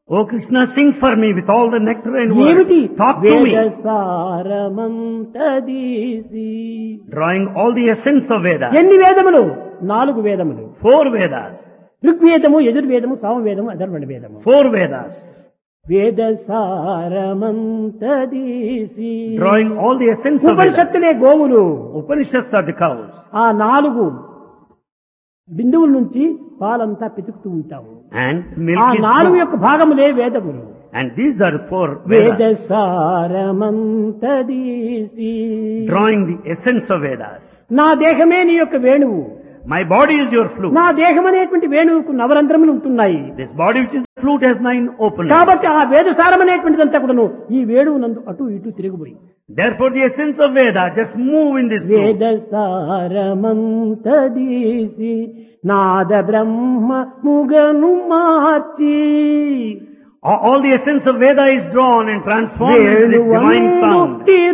Oh Krishna, sing for me with all the nectar and ఏమిటి words. Talk to me. వేదసారమంతదీసి Drawing all the essence of Vedas. ఎన్ని వేదములు నాలుగు వేదములు Four Vedas. ఋగ్వేదము యజుర్వేదము సామవేదము అధర్వణ వేదము Four Vedas. వేదసారమంతదీసి Drawing all the essence of Vedas. ఉపనిషత్తులే గోవులు Upanishads are the cows. ఆ నాలుగు బిందువుల నుంచి పాలంతా పితుకుతూ ఉంటాము And ఆ milk is నాలుగు flowing. యొక్క భాగములే వేదములు And these are four Vedas. వేదసారమంతదీసి Drawing the essence of Vedas. నా దేహమే నీ యొక్క వేణువు My body is your flute. నా దేహం అనేటువంటి వేణువుకు నవరంధ్రములు ఉంటున్నాయి This body which is flute has nine openings. కాబట్టి ఆ వేదసారం అనేటువంటిదంతా కూడాను ఈ వేణువు నందు అటు ఇటు తిరుగుపోయి Therefore the essence of Veda just move in this flute. వేదసారమంతదీసి నాద బ్రహ్మ ముగను మార్చి All all the essence of Veda is drawn and transformed into the divine sound. వేణువందు